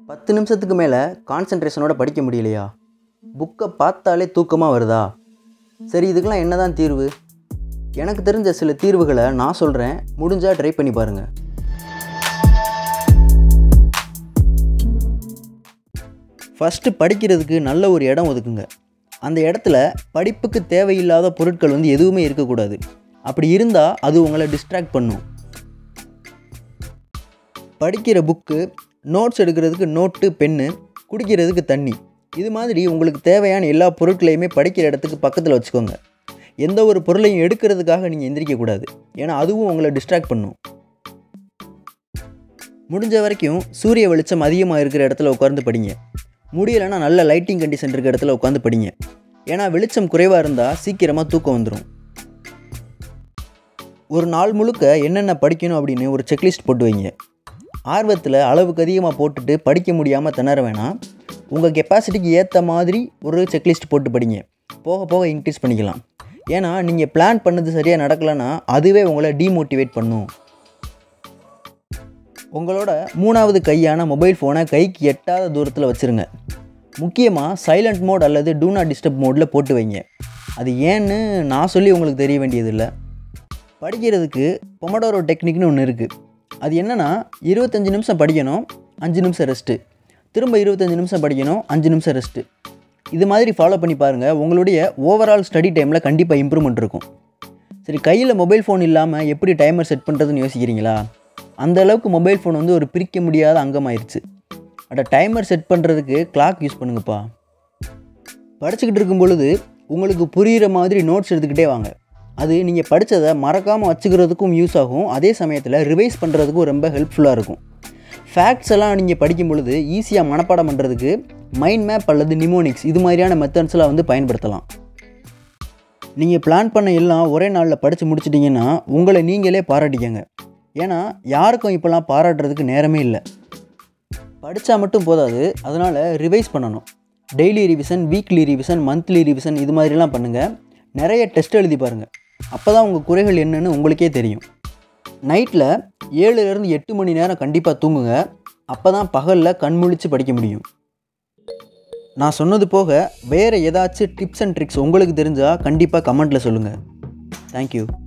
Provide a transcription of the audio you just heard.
பத்து நிமிஷத்துக்கு மேலே கான்சன்ட்ரேஷனோட படிக்க முடியலையா புக்கை பார்த்தாலே தூக்கமாக வருதா சரி இதுக்கெல்லாம் என்ன தான் தீர்வு எனக்கு தெரிஞ்ச சில தீர்வுகளை நான் சொல்கிறேன் முடிஞ்சால் ட்ரை பண்ணி பாருங்கள் ஃபஸ்ட்டு படிக்கிறதுக்கு நல்ல ஒரு இடம் ஒதுக்குங்க அந்த இடத்துல படிப்புக்கு தேவையில்லாத பொருட்கள் வந்து எதுவுமே இருக்கக்கூடாது அப்படி இருந்தால் அது உங்களை டிஸ்ட்ராக்ட் பண்ணும் படிக்கிற புக்கு நோட்ஸ் எடுக்கிறதுக்கு நோட்டு பென்னு குடிக்கிறதுக்கு தண்ணி இது மாதிரி உங்களுக்கு தேவையான எல்லா பொருட்களையுமே படிக்கிற இடத்துக்கு பக்கத்தில் வச்சுக்கோங்க எந்த ஒரு பொருளையும் எடுக்கிறதுக்காக நீங்கள் எந்திரிக்கக்கூடாது ஏன்னா அதுவும் உங்களை டிஸ்ட்ராக்ட் பண்ணும் முடிஞ்ச வரைக்கும் சூரிய வெளிச்சம் அதிகமாக இருக்கிற இடத்துல உட்கார்ந்து படிங்க முடியலைன்னா நல்ல லைட்டிங் கண்டிஷன் இருக்கிற இடத்துல உட்காந்து படிங்க ஏன்னா வெளிச்சம் குறைவாக இருந்தால் சீக்கிரமாக தூக்கம் வந்துடும் ஒரு நாள் முழுக்க என்னென்ன படிக்கணும் அப்படின்னு ஒரு செக்லிஸ்ட் போட்டு வைங்க ஆர்வத்தில் அளவுக்கு அதிகமாக போட்டுட்டு படிக்க முடியாமல் திணற வேணாம் உங்கள் கெப்பாசிட்டிக்கு ஏற்ற மாதிரி ஒரு செக்லிஸ்ட் போட்டு படிங்க போக போக இன்க்ரீஸ் பண்ணிக்கலாம் ஏன்னா நீங்கள் பிளான் பண்ணது சரியாக நடக்கலைன்னா அதுவே உங்களை டீமோட்டிவேட் பண்ணும் உங்களோட மூணாவது கையான மொபைல் ஃபோனை கைக்கு எட்டாத தூரத்தில் வச்சுருங்க முக்கியமாக சைலண்ட் மோட் அல்லது டூ நாட் டிஸ்டர்ப் மோடில் போட்டு வைங்க அது ஏன்னு நான் சொல்லி உங்களுக்கு தெரிய வேண்டியதில்லை படிக்கிறதுக்கு பொமடோரோ டெக்னிக்னு ஒன்று இருக்குது அது என்னென்னா இருபத்தஞ்சி நிமிஷம் படிக்கணும் அஞ்சு நிமிஷம் ரெஸ்ட்டு திரும்ப இருபத்தஞ்சி நிமிஷம் படிக்கணும் அஞ்சு நிமிஷம் ரெஸ்ட்டு இது மாதிரி ஃபாலோ பண்ணி பாருங்கள் உங்களுடைய ஓவரால் ஸ்டடி டைமில் கண்டிப்பாக இம்ப்ரூவ்மெண்ட் இருக்கும் சரி கையில் மொபைல் ஃபோன் இல்லாமல் எப்படி டைமர் செட் பண்ணுறதுன்னு யோசிக்கிறீங்களா அந்த அளவுக்கு மொபைல் ஃபோன் வந்து ஒரு பிரிக்க முடியாத அங்கமாயிருச்சு அட டைமர் செட் பண்ணுறதுக்கு கிளாக் யூஸ் பண்ணுங்கப்பா படிச்சுக்கிட்டு இருக்கும் பொழுது உங்களுக்கு புரிகிற மாதிரி நோட்ஸ் எடுத்துக்கிட்டே வாங்க அது நீங்கள் படித்ததை மறக்காமல் வச்சுக்கிறதுக்கும் யூஸ் ஆகும் அதே சமயத்தில் ரிவைஸ் பண்ணுறதுக்கும் ரொம்ப ஹெல்ப்ஃபுல்லாக இருக்கும் ஃபேக்ட்ஸ் எல்லாம் நீங்கள் படிக்கும் பொழுது ஈஸியாக மனப்பாடம் பண்ணுறதுக்கு மைண்ட் மேப் அல்லது நிமோனிக்ஸ் இது மாதிரியான மெத்தட்ஸ்லாம் வந்து பயன்படுத்தலாம் நீங்கள் பிளான் பண்ண எல்லாம் ஒரே நாளில் படித்து முடிச்சிட்டிங்கன்னா உங்களை நீங்களே பாராட்டிக்கங்க ஏன்னா யாருக்கும் இப்போலாம் பாராட்டுறதுக்கு நேரமே இல்லை படித்தா மட்டும் போதாது அதனால் ரிவைஸ் பண்ணணும் daily revision weekly revision monthly revision இது மாதிரிலாம் பண்ணுங்கள் நிறைய டெஸ்ட் எழுதி பாருங்கள் அப்போ தான் உங்கள் குறைகள் என்னன்னு உங்களுக்கே தெரியும் நைட்டில் ஏழுலேருந்து எட்டு மணி நேரம் கண்டிப்பாக தூங்குங்க அப்போ தான் பகலில் கண்முழித்து படிக்க முடியும் நான் சொன்னது போக வேறு ஏதாச்சும் டிப்ஸ் அண்ட் ட்ரிக்ஸ் உங்களுக்கு தெரிஞ்சால் கண்டிப்பாக கமெண்ட்டில் சொல்லுங்கள் தேங்க்யூ